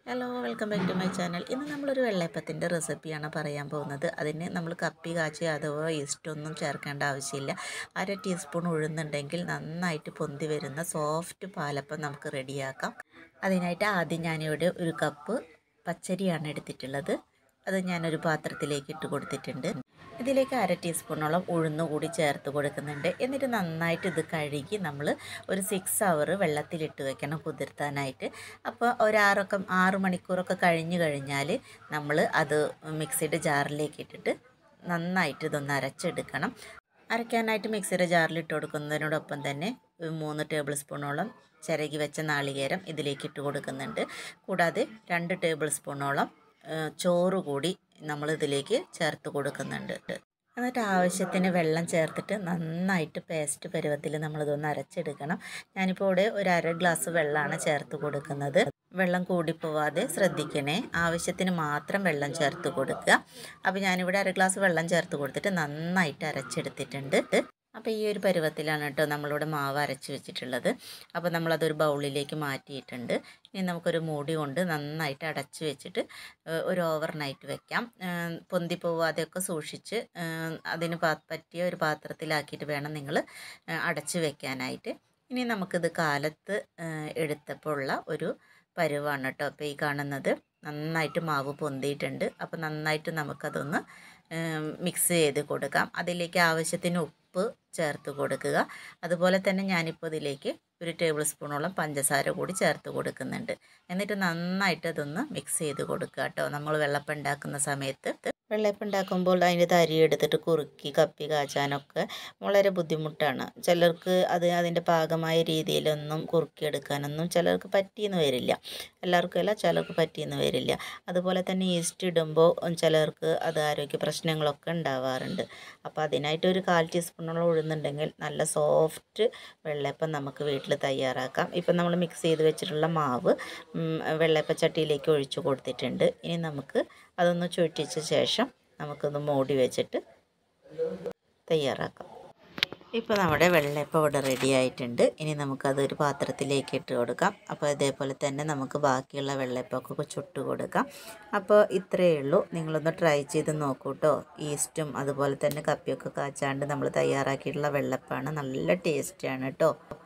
hello welcome back to my channel ഇന്ന് നമ്മളൊരു വെള്ളയപ്പത്തിൻ്റെ റെസിപ്പിയാണ് പറയാൻ പോകുന്നത് അതിന് നമ്മൾ കപ്പി കാച്ചി അഥവാ ഈസ്റ്റൊന്നും ചേർക്കേണ്ട ആവശ്യമില്ല അര ടീസ്പൂൺ ഉഴുന്നുണ്ടെങ്കിൽ നന്നായിട്ട് പൊന്തി വരുന്ന സോഫ്റ്റ് പാലപ്പം നമുക്ക് റെഡിയാക്കാം അതിനായിട്ട് ആദ്യം ഞാനിവിടെ ഒരു കപ്പ് പച്ചരിയാണ് എടുത്തിട്ടുള്ളത് അത് ഞാനൊരു പാത്രത്തിലേക്ക് ഇട്ട് കൊടുത്തിട്ടുണ്ട് ഇതിലേക്ക് അര ടീസ്പൂണോളം ഉഴുന്ന് കൂടി ചേർത്ത് കൊടുക്കുന്നുണ്ട് എന്നിട്ട് നന്നായിട്ട് ഇത് കഴുകി നമ്മൾ ഒരു സിക്സ് അവർ വെള്ളത്തിലിട്ട് വെക്കണം കുതിർത്താനായിട്ട് അപ്പോൾ ഒരാറൊക്കെ ആറ് മണിക്കൂറൊക്കെ കഴിഞ്ഞ് കഴിഞ്ഞാൽ നമ്മൾ അത് മിക്സിയുടെ ജാറിലേക്ക് ഇട്ടിട്ട് നന്നായിട്ട് ഇതൊന്ന് അരച്ചെടുക്കണം അരയ്ക്കാനായിട്ട് മിക്സിയുടെ ജാറിൽ ഇട്ട് കൊടുക്കുന്നതിനോടൊപ്പം തന്നെ ഒരു മൂന്ന് ടേബിൾ സ്പൂണോളം ചിരകി വെച്ച നാളികേരം ഇതിലേക്ക് ഇട്ട് കൊടുക്കുന്നുണ്ട് കൂടാതെ രണ്ട് ടേബിൾ സ്പൂണോളം ഏഹ്, ചോറ് കൂടി നമ്മൾ ഇതിലേക്ക് ചേർത്ത് കൊടുക്കുന്നുണ്ട് എന്നിട്ട് ആവശ്യത്തിന് വെള്ളം ചേർത്തിട്ട് നന്നായിട്ട് പേസ്റ്റ് പരുവത്തിൽ നമ്മളിതൊന്ന് അരച്ചെടുക്കണം ഞാനിപ്പോൾ ഇവിടെ ഒരു അര ഗ്ലാസ് വെള്ളമാണ് ചേർത്ത് കൊടുക്കുന്നത് വെള്ളം കൂടിപ്പോവാതെ ശ്രദ്ധിക്കണേ ആവശ്യത്തിന് മാത്രം വെള്ളം ചേർത്ത് കൊടുക്കുക അപ്പോൾ ഞാനിവിടെ അര ഗ്ലാസ് വെള്ളം ചേർത്ത് കൊടുത്തിട്ട് നന്നായിട്ട് അരച്ചെടുത്തിട്ടുണ്ട് അപ്പോൾ ഈ ഒരു പരുവത്തിലാണ് കേട്ടോ നമ്മളിവിടെ മാവ് അരച്ച് വെച്ചിട്ടുള്ളത് അപ്പോൾ നമ്മളതൊരു ബൗളിലേക്ക് മാറ്റിയിട്ടുണ്ട് ഇനി നമുക്കൊരു മൂടി കൊണ്ട് നന്നായിട്ട് അടച്ച് വെച്ചിട്ട് ഏഹ്, ഒരു ഓവർ നൈറ്റ് വെക്കാം ഏഹ്, പൊന്തി പോവാതെയൊക്കെ സൂക്ഷിച്ച് ഏഹ്, അതിന് പാ- പറ്റിയ ഒരു പാത്രത്തിലാക്കിയിട്ട് വേണം നിങ്ങൾ അടച്ച് വെക്കാനായിട്ട് ഇനി നമുക്കിത് കാലത്ത് ഏഹ്, എടുത്തപ്പോൾ ഉള്ള ഒരു പരുവാണ് കേട്ടോ അപ്പോൾ ഈ കാണുന്നത് നന്നായിട്ട് മാവ് പൊന്തിയിട്ടുണ്ട് അപ്പോൾ നന്നായിട്ട് നമുക്കതൊന്ന് മിക്സ് ചെയ്ത് കൊടുക്കാം അതിലേക്ക് ആവശ്യത്തിന് ഉപ്പ് ചേർത്ത് കൊടുക്കുക അതുപോലെ തന്നെ ഞാനിപ്പോൾ ഇതിലേക്ക് ഒരു ടേബിൾ സ്പൂണോളം പഞ്ചസാര കൂടി ചേർത്ത് കൊടുക്കുന്നുണ്ട് എന്നിട്ട് നന്നായിട്ട് അതൊന്ന് മിക്സ് ചെയ്ത് കൊടുക്കുക കേട്ടോ നമ്മൾ വെള്ളപ്പം ഉണ്ടാക്കുന്ന സമയത്ത് വെള്ളപ്പം ഉണ്ടാക്കുമ്പോൾ അതിൻ്റെ തരി എടുത്തിട്ട് കുറുക്കി കപ്പി കാച്ചാനൊക്കെ വളരെ ബുദ്ധിമുട്ടാണ് ചിലർക്ക് അത് അതിൻ്റെ പാകമായ രീതിയിലൊന്നും കുറുക്കിയെടുക്കാനൊന്നും ചിലർക്ക് പറ്റിയെന്ന് വരില്ല എല്ലാവർക്കും അല്ല ചിലർക്ക് പറ്റിയെന്ന് വരില്ല അതുപോലെ തന്നെ ഈസ്റ്റ് ഇടുമ്പോൾ ചിലർക്ക് അത് ആരോഗ്യ പ്രശ്നങ്ങളൊക്കെ ഉണ്ടാവാറുണ്ട് അപ്പോൾ അതിനായിട്ട് ഒരു കാൽ ടീസ്പൂണോളം ഉഴുന്നുണ്ടെങ്കിൽ നല്ല സോഫ്റ്റ് വെള്ളയപ്പം നമുക്ക് വീട്ടിൽ തയ്യാറാക്കാം ഇപ്പം നമ്മൾ മിക്സ് ചെയ്ത് വെച്ചിട്ടുള്ള മാവ് ഉം, വെള്ളയപ്പച്ചട്ടിയിലേക്ക് ഒഴിച്ചു കൊടുത്തിട്ടുണ്ട് ഇനി നമുക്ക് അതൊന്ന് ചുറ്റിച്ച ശേഷം നമുക്കൊന്ന് മൂടി വെച്ചിട്ട് തയ്യാറാക്കാം ഇപ്പോൾ നമ്മുടെ വെള്ളയപ്പം ഇവിടെ റെഡി ആയിട്ടുണ്ട് ഇനി നമുക്കതൊരു പാത്രത്തിലേക്ക് ഇട്ട് കൊടുക്കാം അപ്പോൾ ഇതേപോലെ തന്നെ നമുക്ക് ബാക്കിയുള്ള വെള്ളയപ്പമൊക്കെ ചുട്ട് കൊടുക്കാം അപ്പോൾ ഇത്രയേ ഉള്ളൂ നിങ്ങളൊന്ന് ട്രൈ ചെയ്ത് നോക്കൂ കേട്ടോ ഈസ്റ്റും അതുപോലെ തന്നെ കപ്പിയൊക്കെ കാച്ചാണ്ട് നമ്മൾ തയ്യാറാക്കിയിട്ടുള്ള വെള്ളപ്പമാണ് നല്ല ടേസ്റ്റിയാണ് കേട്ടോ